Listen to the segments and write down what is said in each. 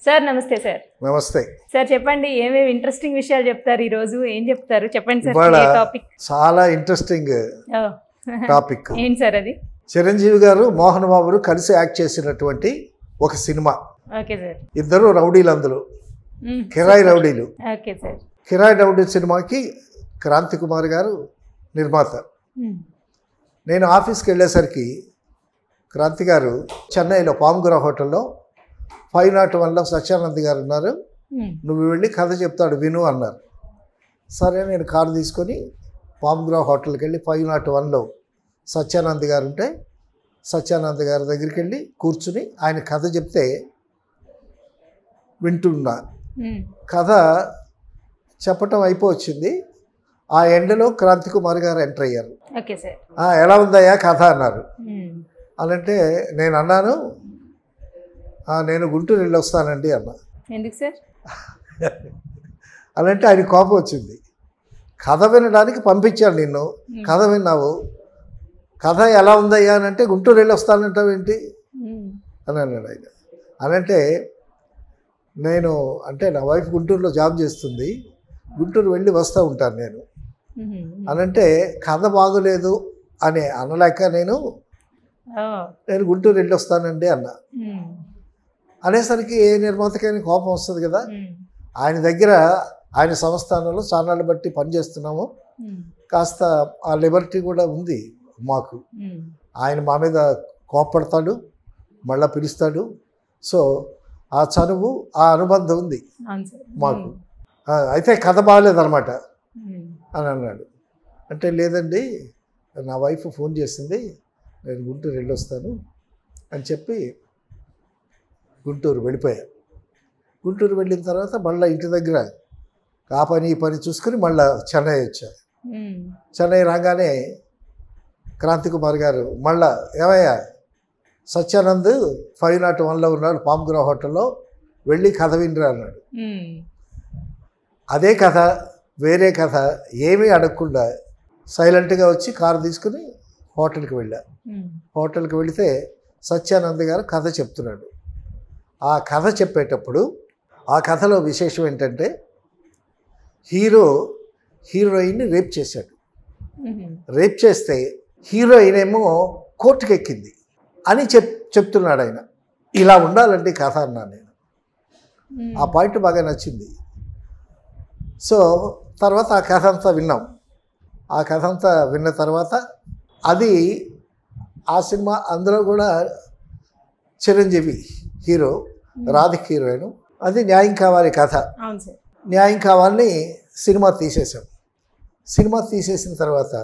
Sir నమస్తే sir నమస్తే sir చెప్పండి ఏమేమి ఇంట్రెస్టింగ్ విషయాలు చెప్తారు ఈ రోజు ఏం చెప్తారు చెప్పండి సార్ ఇవాళ ఏ టాపిక్ చాలా ఇంట్రెస్టింగ్ టాపిక్ ఏంటి సార్ అది చిరంజీవి గారు మోహన్ బాబును కలిసి యాక్ట్ చేసినటువంటి ఒక సినిమా ఓకే సార్ ఇద్దరు రౌడీలు అందులో మ్మ్. కిరాయి రౌడీలు ఓకే సార్ కిరాయి రౌడీ సినిమాకి క్రాంతి కుమార్ గారు నిర్మాత మ్మ్. నేను ఆఫీస్కి వెళ్ళేసరికి క్రాంతి గారు చెన్నైలో పాముగుర హోటల్లో ఫైవ్ నాట్ వన్లో సత్యానంద్ గారు ఉన్నారు మ్మ్. నువ్వు వెళ్ళి కథ చెప్తాడు విను అన్నారు సరే నేను కారు తీసుకొని పామ్గ్రా హోటల్కి వెళ్ళి ఫైవ్ నాట్ వన్లో సత్యానంద్ గారు ఉంటే సత్యానంద్ గారి దగ్గరికి వెళ్ళి కూర్చుని ఆయన కథ చెప్తే వింటున్నా మ్మ్. కథ చెప్పటం అయిపోవచ్చింది ఆ ఎండలో క్రాంతి కుమార్ గారు ఎంటర్ అయ్యారు ఓకే సార్ "ఆ, ఎలా ఉందయ్యా కథ అన్నారు మ్మ్. అనంటే నేను అన్నాను "ఆ, నేను గుంటూరు వెళ్ళి వస్తానండి అన్నా ఎందుకు సార్ అనంటే ఆయన కోపం వచ్చింది కథ వినడానికి పంపించాను నిన్ను మ్మ్. కథ విన్నావు కథ ఎలా ఉందయ్యా అని అంటే గుంటూరు వెళ్ళి వస్తానంటావు ఏంటి మ్మ్. అని అన్నాడు ఆయన అనంటే నేను అంటే నా వైఫ్ గుంటూరులో జాబ్ చేస్తుంది గుంటూరు వెళ్ళి వస్తూ ఉంటాను నేను మ్మ్. అనంటే కథ బాగోలేదు అని అనలేక నేను ఓ. నేను గుంటూరు వెళ్ళి వస్తానండి అన్న మ్మ్. అనేసరికి ఏ నిర్మాతకైనా కోపం వస్తుంది కదా మ్మ్. ఆయన దగ్గర ఆయన సంస్థానంలో చాన్నాళ్ళు బట్టి పనిచేస్తున్నాము మ్మ్. కాస్త ఆ లిబర్టీ కూడా ఉంది మాకు మ్మ్. ఆయన మా మీద కోప్పడతాడు మళ్ళా పిలుస్తాడు సో ఆ చనువు ఆ అనుబంధం ఉంది అవును సార్ మాకు ఆ, అయితే కథ బాగాలేదన్నమాట మ్మ్. అని అన్నాడు అంటే లేదండి నా వైఫ్ ఫోన్ చేసింది నేను గుంటూరు వెళ్ళొస్తాను అని చెప్పి గుంటూరు వెళ్ళిపోయా గుంటూరు వెళ్ళిన తర్వాత మళ్ళీ ఇంటి దగ్గర ఆ పని ఈ పని చూసుకుని మళ్ళీ చెన్నై వచ్చా మ్మ్. చెన్నై రాగానే క్రాంతి కుమార్ గారు మళ్ళా ఏమయ్యా సత్యానంద్ ఫైవ్ నాట్ వన్లో ఉన్నాడు పామ్గురా హోటల్లో వెళ్ళి కథ వినరా అన్నాడు మ్మ్. అదే కథ వేరే కథ ఏమీ అడగకుండా సైలెంట్గా వచ్చి కారు తీసుకుని హోటల్కి వెళ్ళా మ్మ్. హోటల్కి వెళితే సత్యానంద్ గారు కథ చెప్తున్నాడు ఆ కథ చెప్పేటప్పుడు ఆ కథలో విశేషం ఏంటంటే హీరో హీరోయిన్ని రేప్ చేశాడు మ్మ్. రేప్ చేస్తే హీరోయిన్ ఏమో కోర్టుకి ఎక్కింది అని చెప్ చెప్తున్నాడు ఆయన ఇలా ఉండాలండి కథ అన్నా నేను మ్మ్. ఆ పాయింట్ బాగా నచ్చింది సో తర్వాత ఆ కథ అంతా విన్నాం ఆ కథ అంతా విన్న తర్వాత అది ఆ సినిమా అందులో కూడా చిరంజీవి హీరో రాధిక్ హీరోయిన్ అది న్యాయం కావాలి కథ అవును సార్ న్యాయం కావాలని సినిమా తీసేసాం సినిమా తీసేసిన తర్వాత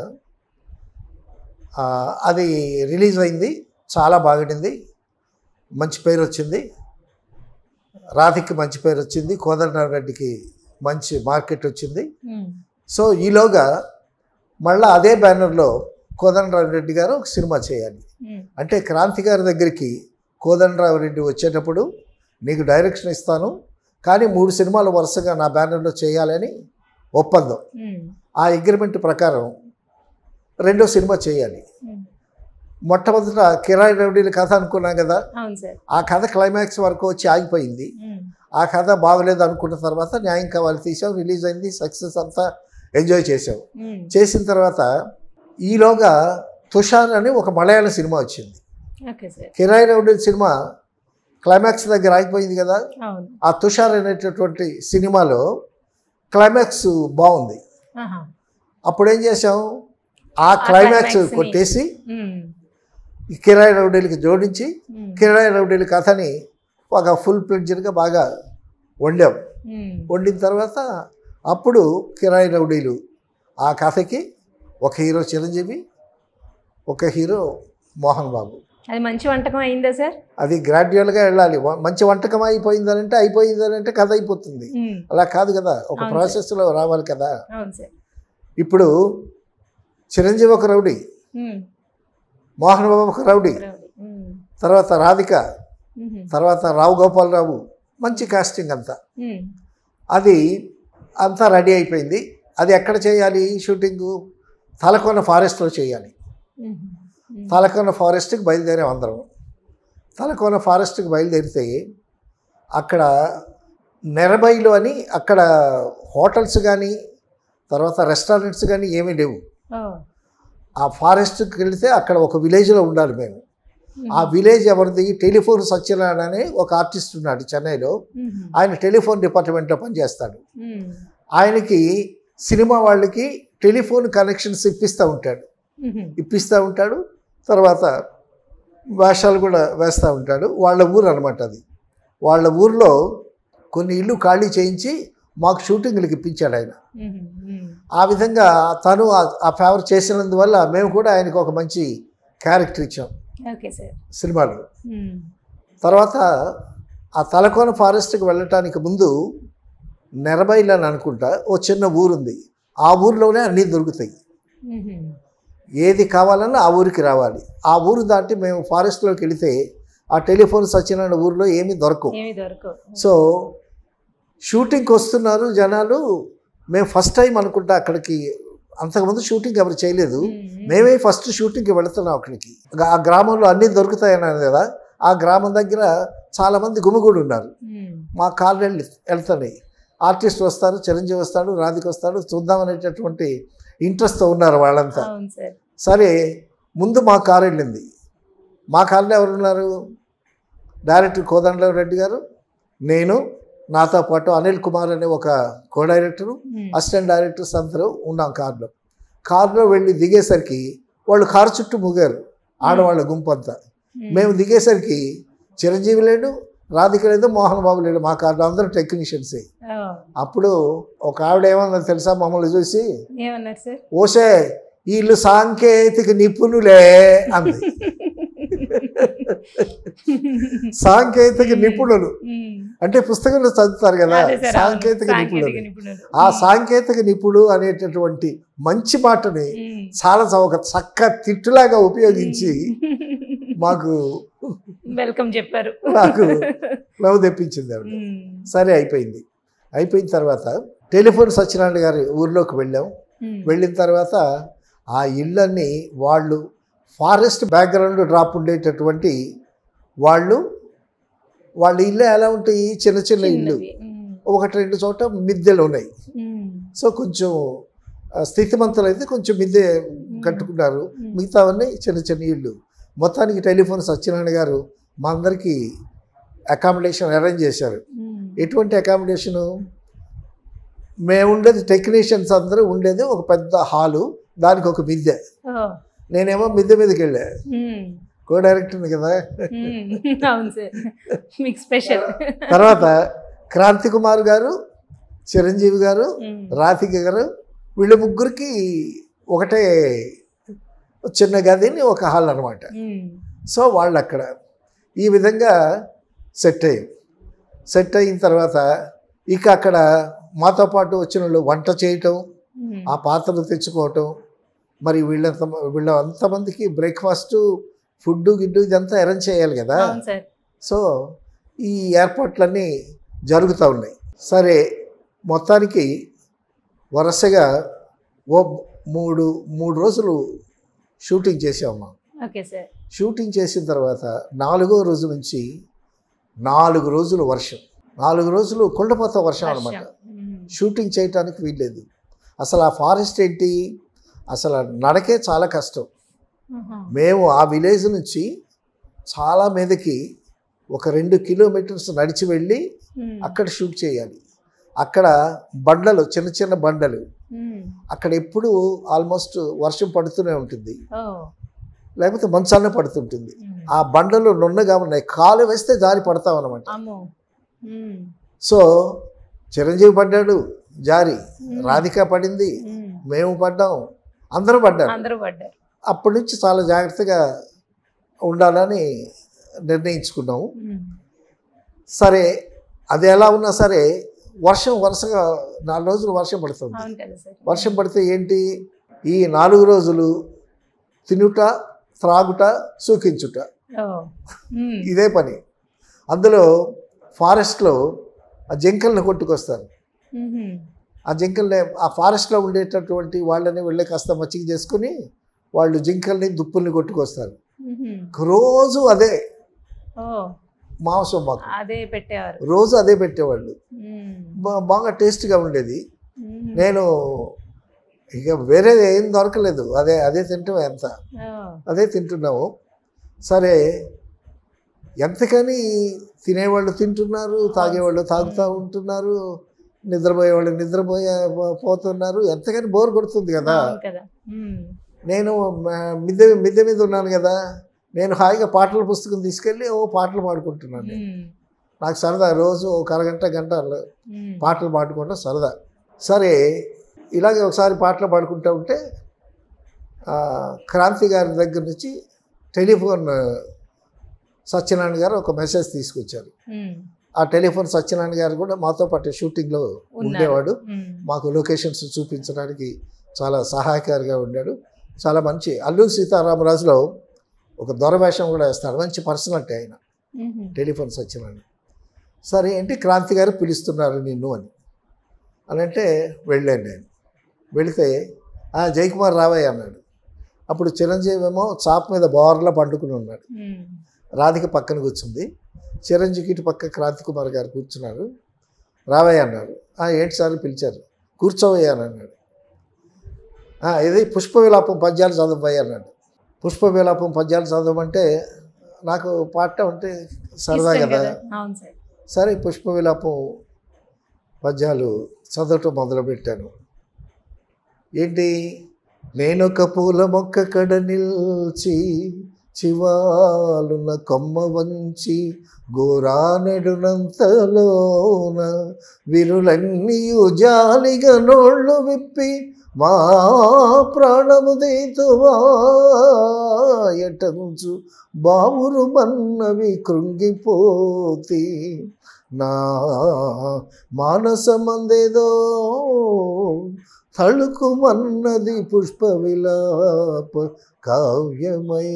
ఆ, అది రిలీజ్ అయింది చాలా బాగుండింది మంచి పేరు వచ్చింది రాధిక్కి మంచి పేరు వచ్చింది కోదండరెడ్డికి మంచి మార్కెట్ వచ్చింది మ్మ్. సో ఈలోగా మళ్ళీ అదే బ్యానర్లో కోదండరామరెడ్డి గారు ఒక సినిమా చేయాలి మ్మ్. అంటే క్రాంతి గారి దగ్గరికి కోదండరామరెడ్డి వచ్చేటప్పుడు నీకు డైరెక్షన్ ఇస్తాను కానీ మూడు సినిమాలు వరుసగా నా బ్యానర్లో చేయాలని ఒప్పందం మ్మ్. ఆ అగ్రిమెంట్ ప్రకారం రెండో సినిమా చేయాలి మ్మ్. మొట్టమొదట కిరాయి రౌడీల కథ అనుకున్నాం కదా అవును సార్ ఆ కథ క్లైమాక్స్ వరకు వచ్చి ఆగిపోయింది మ్మ్. ఆ కథ బాగలేదు అనుకున్న తర్వాత న్యాయం కావాలి తీసాం రిలీజ్ అయింది సక్సెస్ అంతా ఎంజాయ్ చేసాం మ్మ్. చేసిన తర్వాత ఈలోగా తుషార్ అని ఒక మలయాళం సినిమా వచ్చింది ఓకే సార్ కిరాయి రౌడీల సినిమా క్లైమాక్స్ దగ్గర ఆగిపోయింది కదా అవును ఆ తుషార్ అనేటటువంటి సినిమాలో క్లైమాక్స్ బాగుంది ఆహా. అప్పుడు ఏం చేసాం ఆ క్లైమాక్స్ climax ని- కొట్టేసి మ్మ్. ఈ కిరాయి రౌడీలకి జోడించి మ్మ్. కిరాయి రౌడీల కథని ఒక ఫుల్ ప్లెడ్జ్డ్గా బాగా వండాం మ్మ్. వండిన తర్వాత అప్పుడు కిరాయి రౌడీలు ఆ కథకి ఒక హీరో చిరంజీవి ఒక హీరో మోహన్ బాబు అది మంచి వంటకం అయిందా సార్ అది గ్రాడ్యువల్గా వెళ్ళాలి వ- మంచి వంటకం అయిపోయిందనంటే అయిపోయిందనంటే కథ అయిపోతుంది మ్మ్. అలా కాదు కదా ఒక అవును ప్రాసెస్లో రావాలి కదా అవును సార్ ఇప్పుడు చిరంజీవి ఒక రౌడీ మ్మ్. మోహన్ బాబు ఒక రౌడీ రౌడీ. మ్మ్. తర్వాత రాధిక మ్మ్. తర్వాత రావు గోపాలరావు మంచి కాస్టింగ్ అంతా మ్మ్. అది అంతా రెడీ అయిపోయింది అది ఎక్కడ చేయాలి షూటింగు తలకోన ఫారెస్ట్లో చేయాలి మ్మ్. మ్మ్. తలకోన ఫారెస్ట్కి బయలుదేరాం అందరం తలకోన ఫారెస్ట్కి బయలుదేరితే అక్కడ నెరబైలు అని అక్కడ హోటల్స్ కానీ తర్వాత రెస్టారెంట్స్ కానీ ఏమీ లేవు ఓ ఆ ఫారెస్ట్కి వెళితే అక్కడ ఒక విలేజ్లో ఉండాలి మేము ఆ విలేజ్ ఎవరిది టెలిఫోన్ సత్యనారాయణ అని ఒక ఆర్టిస్ట్ ఉన్నాడు చెన్నైలో మ్మ్. ఆయన టెలిఫోన్ డిపార్ట్మెంట్లో పనిచేస్తాడు మ్మ్. ఆయనకి సినిమా వాళ్ళకి టెలిఫోన్ కనెక్షన్స్ ఇప్పిస్తూ ఉంటాడు మ్మ్. ఇప్పిస్తూ ఉంటాడు తర్వాత వేషాలు కూడా వేస్తూ ఉంటాడు వాళ్ళ ఊరు అనమాట అది వాళ్ళ ఊర్లో కొన్ని ఇల్లు ఖాళీ చేయించి మాకు షూటింగ్లకు ఇప్పించాడు ఆయన మ్మ్. మ్మ్. ఆ విధంగా తను ఆ- ఆ ఫేవర్ చేసినందువల్ల మేము కూడా ఆయనకు ఒక మంచి క్యారెక్టర్ ఇచ్చాం ఓకే సార్ సినిమాలో మ్మ్. తర్వాత ఆ తలకోన ఫారెస్ట్కి వెళ్ళటానికి ముందు నెరబైల్ అని అనుకుంటా ఓ చిన్న ఊరుంది ఆ ఊరిలోనే అన్నీ దొరుకుతాయి మ్మ్. ఏది కావాలన్నా ఆ ఊరికి రావాలి ఆ ఊరు దాటి మేము ఫారెస్ట్లోకి వెళితే ఆ టెలిఫోన్ సత్యనారాయణ ఊరిలో ఏమీ దొరకవు ఏమి దొరకవు సో షూటింగ్కి వస్తున్నారు జనాలు మేము ఫస్ట్ టైం అనుకుంటా అక్కడికి అంతకుముందు షూటింగ్ ఎవరు చేయలేదు మ్మ్. మేమే ఫస్ట్ షూటింగ్కి వెళుతున్నాం అక్కడికి ఆ గ్రామంలో అన్నీ దొరుకుతాయన్నారు కదా ఆ గ్రామం దగ్గర చాలామంది గుమిగూడి ఉన్నారు మ్మ్. మా కాళ్ళు వెళ్ళి వెళ్తున్నాయి ఆర్టిస్ట్ వస్తారు చిరంజీవి వస్తాడు రాధిక వస్తాడు చూద్దామనేటటువంటి ఇంట్రెస్ట్తో ఉన్నారు వాళ్ళంతా అవును సార్ సరే ముందు మా కారు వెళ్ళింది మా కారులో ఎవరున్నారు డైరెక్టర్ కోదండరావు రెడ్డి గారు నేను నాతో పాటు అనిల్ కుమార్ అనే ఒక కో డైరెక్టరు మ్మ్. అసిస్టెంట్ డైరెక్టర్స్ అందరూ ఉన్నాం కారులో కారులో వెళ్ళి దిగేసరికి వాళ్ళు కారు చుట్టూ ముగారు ఆడవాళ్ళ గుంపు అంతా మ్మ్. మేము దిగేసరికి చిరంజీవి లేడు రాధిక లేదు మోహన్ బాబు లేడు మా కారులో అందరూ టెక్నీషియన్సే ఓ. అప్పుడు ఒక ఆవిడ ఏమన్నా తెలుసా మమ్మల్ని చూసి ఏమన్నారు సార్ ఓసే వీళ్ళు సాంకేతిక నిపుణులే అంది సాంకేతిక నిపుణులు మ్మ్. అంటే పుస్తకంలో చదువుతారు కదా అదే సార్, అవును. సాంకేతిక సాంకేతిక నిపుణులు నిపుణులు ఆ సాంకేతిక నిపుణుడు అనేటటువంటి మంచి మాటని మ్మ్. చాలా చ- ఒక చక్క తిట్టులాగా ఉపయోగించి మాకు వెల్కమ్ చెప్పారు నాకు లవ్ తెప్పించింది ఆవిడ మ్మ్. సరే అయిపోయింది అయిపోయిన తర్వాత టెలిఫోన్ సత్యనారాయణ గారి ఊర్లోకి వెళ్ళాం మ్మ్. వెళ్ళిన తర్వాత ఆ ఇళ్ళన్నీ వాళ్ళు ఫారెస్ట్ బ్యాక్గ్రౌండ్ డ్రాప్ ఉండేటటువంటి వాళ్ళు వాళ్ళ ఇల్లు ఎలా ఉంటాయి చిన్న చిన్న ఇల్లు చిన్నవి. మ్మ్. ఒకటి రెండు చోట మిద్దెలు ఉన్నాయి మ్మ్. సో కొంచెం ఆ, స్థితిమంతులు అయితే కొంచెం మిద్దె కట్టుకున్నారు మిగతావన్నీ చిన్న చిన్న ఇళ్ళు మొత్తానికి టెలిఫోన్ సత్యనారాయణ గారు మా అందరికీ అకామిడేషన్ అరేంజ్ చేశారు మ్మ్. ఎటువంటి అకామిడేషను మేము ఉండేది టెక్నీషియన్స్ అందరూ ఉండేది ఒక పెద్ద హాలు దానికి ఒక మిద్దె ఓ. నేనేమో మిద్దె మీదకి వెళ్ళా మ్మ్. కో డైరెక్టర్ని కదా మ్మ్. అవును సార్ మీకు స్పెషల్ తర్వాత క్రాంతి కుమార్ గారు చిరంజీవి గారు మ్మ్. రాధిక గారు వీళ్ళ ముగ్గురికి ఒకటే చిన్న గదిని ఒక హాల్ అనమాట మ్మ్. సో వాళ్ళు అక్కడ ఈ విధంగా సెట్ అయ్యాం సెట్ అయిన తర్వాత ఇక అక్కడ మాతో పాటు వచ్చిన వాళ్ళు వంట చేయటం మ్మ్. ఆ పాత్రలు తెచ్చుకోవటం మరి వీళ్ళంత వీళ్ళ అంతమందికి బ్రేక్ఫాస్ట్ ఫుడ్ గిడ్డు ఇదంతా అరేంజ్ చేయాలి కదా అవును సార్ సో ఈ ఏర్పాట్లన్నీ జరుగుతూ ఉన్నాయి సరే మొత్తానికి వరుసగా ఓ మూడు మూడు రోజులు షూటింగ్ చేసాము ఓకే సార్ షూటింగ్ చేసిన తర్వాత నాలుగో రోజు నుంచి నాలుగు రోజులు వర్షం నాలుగు రోజులు కొండపోత వర్షం అనమాట వర్షం. మ్మ్. షూటింగ్ చేయటానికి వీల్లేదు అసలు ఆ ఫారెస్ట్ ఏంటి అసలు ఆ నడకే చాలా కష్టం ఆహా. మేము ఆ విలేజ్ నుంచి చాలా మీదకి ఒక రెండు కిలోమీటర్స్ నడిచి వెళ్ళి మ్మ్. అక్కడ షూట్ చేయాలి అక్కడ బండలు చిన్న చిన్న బండలు మ్మ్. అక్కడ ఎప్పుడు ఆల్మోస్ట్ వర్షం పడుతూనే ఉంటుంది ఓ. లేకపోతే మంచాన్న పడుతుంటుంది మ్మ్. ఆ బండలు నున్నగా ఉన్నాయి కాలు వేస్తే జారి పడతాం అనమాట అమ్మో మ్మ్. సో చిరంజీవి పడ్డాడు జారి మ్మ్. రాధిక పడింది మ్మ్. మేము పడ్డాం అందరూ పడ్డారు అందరూ పడ్డారు అప్పటి నుంచి చాలా జాగ్రత్తగా ఉండాలని నిర్ణయించుకున్నాము మ్మ్. సరే అది ఎలా ఉన్నా సరే వర్షం వరుసగా నాలుగు రోజులు వర్షం పడుతుంది అవును కదా సార్ వర్షం పడితే ఏంటి ఈ నాలుగు రోజులు తినుట త్రాగుట సూకించుట ఓ. మ్మ్. ఇదే పని అందులో ఫారెస్ట్లో ఆ జింకల్ని కొట్టుకొస్తారు మ్మ్. ఆ జింకల్ని ఆ ఫారెస్ట్లో ఉండేటటువంటి వాళ్ళని వెళ్ళి కాస్త మచ్చిక చేసుకుని వాళ్ళు జింకల్ని దుప్పుల్ని కొట్టుకొస్తారు మ్మ్. రోజు అదే ఓ మాంసం మాకు అదే పెట్టేవారు రోజు అదే పెట్టేవాళ్ళు మ్మ్. బా- బాగా టేస్ట్గా ఉండేది మ్మ్. నేను ఇక వేరేది ఏం దొరకలేదు అదే అదే తింటాం ఎంత ఓ. అదే తింటున్నాము సరే ఎంతకని తినేవాళ్ళు తింటున్నారు తాగేవాళ్ళు తాగుతూ ఉంటున్నారు నిద్రపోయేవాళ్ళు నిద్రపోయే పో- పోతున్నారు ఎంతకని బోర్ కొడుతుంది కదా అవును కదా మ్మ్. నేను మ- మిద్దె మిద్దె మీద ఉన్నాను కదా నేను హాయిగా పాటల పుస్తకం తీసుకెళ్ళి ఓ పాటలు పాడుకుంటున్నాను నేను. మ్మ్. నాకు సరదా రోజు ఒక అరగంట గంట మ్మ్. పాటలు పాడుకుంటా సరదా సరే ఇలాగే ఒకసారి పాటలు పాడుకుంటూ ఉంటే ఆ, క్రాంతి గారి దగ్గర నుంచి టెలిఫోన్ ఆ, సత్యనారాయణ గారు ఒక మెసేజ్ తీసుకొచ్చారు మ్మ్. ఆ టెలిఫోన్ సత్యనారాయణ గారు కూడా మాతో పాటు షూటింగ్లో ఉన్నారు. ఉండేవాడు మ్మ్. మాకు లొకేషన్స్ చూపించడానికి చాలా సహాయకారిగా ఉన్నాడు చాలా మంచి అల్లూరి సీతారామరాజులో ఒక దొరవేషం కూడా వేస్తాడు మంచి పర్సనాలిటీ ఆయన మ్మ్. టెలిఫోన్ సత్యనారాయణ సరే ఏంటి క్రాంతి గారు పిలుస్తున్నారు నిన్ను అని అని అంటే వెళ్ళాను నేను వెళితే "ఆ, జయకుమార్ రావయ్య అన్నాడు అప్పుడు చిరంజీవి ఏమో చాప్ మీద బోర్లా పండుకుని ఉన్నాడు మ్మ్. రాధిక పక్కన కూర్చుంది చిరంజీవికి ఇటు పక్క క్రాంతి కుమార్ గారు కూర్చున్నారు రావయ్య అన్నారు "ఆ, ఏంటి సార్ పిలిచారు కూర్చోవయ్యా అని అన్నాడు "ఆ, ఇది పుష్ప విలాపం పద్యాలు చదవయ్య అన్నాడు పుష్ప విలాపం పద్యాలు చదవమంటే నాకు పాడటం అంటే సరదా ఇష్టం కదా కదా అవును సార్ సరే పుష్ప విలాపం పద్యాలు చదవటం మొదలుపెట్టాను ఏంటి నేనొక పూల మొక్క కడ నిల్చి చివాలున కొమ్మ వంచి గోరానెడునంతలోన విరులన్నీయు జాలిగా నోళ్ళు విప్పి మా ప్రాణము దేతువాయటంచు బావురు మన్నవి కృంగిపోతి నా మానసమందేదో తళుకుమన్నది పుష్ప విలాప కావ్యమై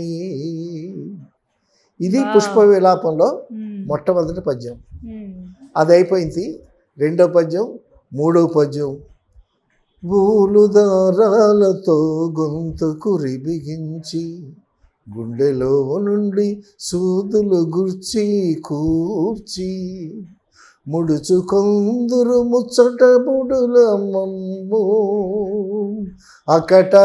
ఇది Wow. పుష్ప విలాపంలో మ్మ్. మొట్టమొదటి పద్యం మ్మ్. అది అయిపోయింది రెండో పద్యం మూడో పద్యం బూలు దారాలతో గొంతుకు బిగించి గుండెలో నుండి సూదులు గుర్చి కూర్చి ముడుచుకొందురు ముచ్చట ముడుల మమ్ము అకట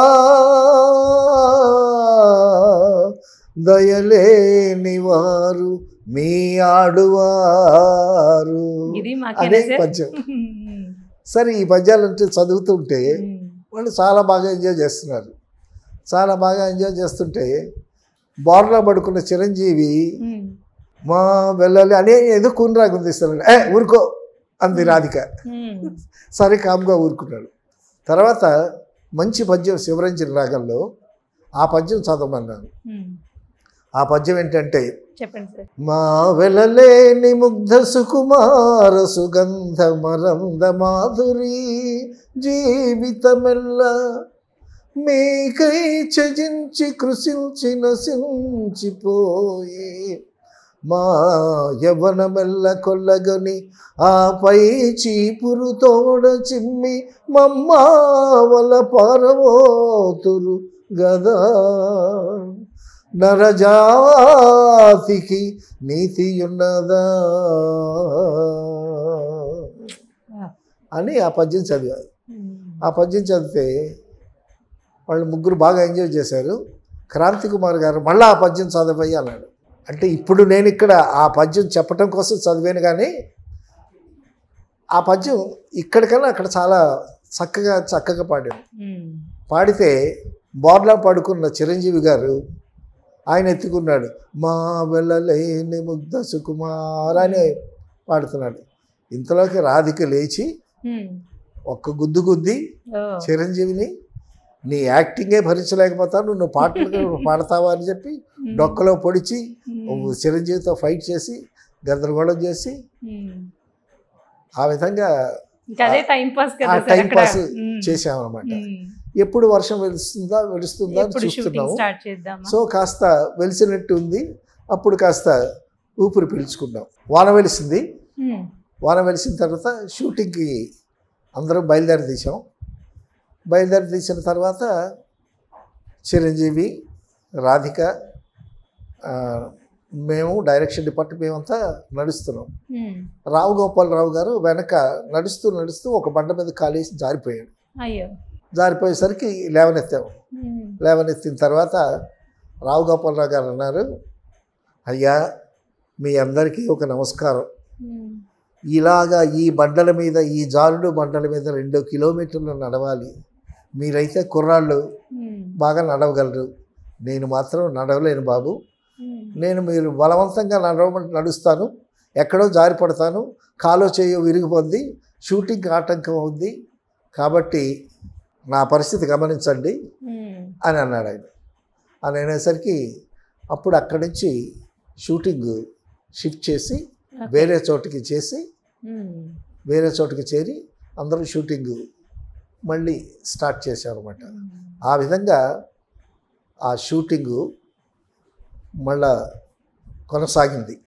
దయలేని వారు మీ ఆడువారు ఇది మాకేనా అదే సార్ పద్యం మ్మ్. సరే ఈ పద్యాలు అంటే చదువుతుంటే మ్మ్. వాళ్ళు చాలా బాగా ఎంజాయ్ చేస్తున్నారు చాలా బాగా ఎంజాయ్ చేస్తుంటే బోర్లా పడుకున్న చిరంజీవి మ్మ్. మా వెళ్ళాలి అనే ఏదో కూనరాగం తీస్తాడు ఏ ఊరుకో అంది రాధిక మ్మ్. సరే కామ్గా ఊరుకున్నాడు తర్వాత మంచి పద్యం శివరంజన్ రాగంలో ఆ పద్యం చదవమన్నాను మ్మ్. ఆ పద్యం ఏంటంటే చెప్పండి సార్ మా వెలలేని ముగ్ధ సుకుమార సుగంధ మరంద మాధురి జీవితమెల్ల మీకై చజించి కృషించి నశించిపోయే మా యవనమెల్ల కొల్లగని ఆపై చీపురు తోడ చిమ్మి మమ్మావల పారవోతురు గదా నరజాతికి నీతి ఉన్నదా అని ఆ పద్యం చదివారు మ్మ్. ఆ పద్యం చదివితే వాళ్ళు ముగ్గురు బాగా ఎంజాయ్ చేశారు క్రాంతి కుమార్ గారు మళ్ళీ ఆ పద్యం చదవయ్యి అన్నాడు అంటే ఇప్పుడు నేను ఇక్కడ ఆ పద్యం చెప్పటం కోసం చదివాను కానీ ఆ పద్యం ఇక్కడికన్నా అక్కడ చాలా చక్కగా చక్కగా పాడాను మ్మ్. పాడితే బోర్లా పడుకున్న చిరంజీవి గారు ఆయన ఎత్తుకున్నాడు మా వెళ్ళలేని ముగ్ధ సుకుమార్ అని పాడుతున్నాడు ఇంతలోకి రాధిక లేచి మ్మ్. ఒక్క గుద్దు గుద్ది ఓ. చిరంజీవిని నీ యాక్టింగే భరించలేకపోతాను నువ్వు పాటలు పాడతావా అని చెప్పి మ్మ్. డొక్కలో పొడిచి మ్మ్. చిరంజీవితో ఫైట్ చేసి గందరగోళం చేసి మ్మ్. ఆ విధంగా ఇంకా అదే టైం పాస్ ఆ కదా సార్ టైం అక్కడ పాస్ మ్మ్. చేసామన్నమాట మ్మ్. ఎప్పుడు వర్షం వెలుస్తుందా వెలుస్తుందా అని ఎప్పుడు షూటింగ్ చూస్తున్నాము స్టార్ట్ చేద్దామా సో కాస్త వెలిసినట్టు ఉంది అప్పుడు కాస్త ఊపిరి పీల్చుకున్నాం వాన వెలిసింది మ్మ్. వాన వెలిసిన తర్వాత షూటింగ్కి అందరం బయలుదేరి తీసాం బయలుదేరి తీసిన తర్వాత చిరంజీవి రాధిక ఆ, మేము డైరెక్షన్ డిపార్ట్మెంట్ మేమంతా నడుస్తున్నాం ఉమ్. రావు గోపాలరావు గారు వెనక నడుస్తూ నడుస్తూ ఒక బండ మీద కాలేసి జారిపోయాడు అయ్యో జారిపోయేసరికి లేవనెత్తాము ఉమ్. లేవనెత్తిన తర్వాత రావు గోపాలరావు గారు అన్నారు అయ్యా మీ అందరికీ ఒక నమస్కారం ఉమ్. ఇలాగా ఈ బండల మీద ఈ జారుడు బండల మీద రెండు కిలోమీటర్లు నడవాలి మీరైతే కుర్రాళ్ళు ఉమ్. బాగా నడవగలరు నేను మాత్రం నడవలేను బాబు ఉమ్. నేను మీరు బలవంతంగా నడవమంటే నడుస్తాను ఎక్కడో జారి పడతాను కాలో చేయో విరిగిపోద్ది షూటింగ్ ఆటంకం అవుద్ది కాబట్టి నా పరిస్థితి గమనించండి ఉమ్. అని అన్నాడు ఆయన అని అనేసరికి అప్పుడు అక్కడి నుంచి షూటింగ్ షిఫ్ట్ చేసి ఓకే. వేరే చోటికి చేసి ఉమ్. వేరే చోటికి చేరి అందరూ షూటింగ్ మళ్ళీ స్టార్ట్ చేశారన్నమాట ఆ విధంగా ఆ షూటింగు మళ్ళా కొనసాగింది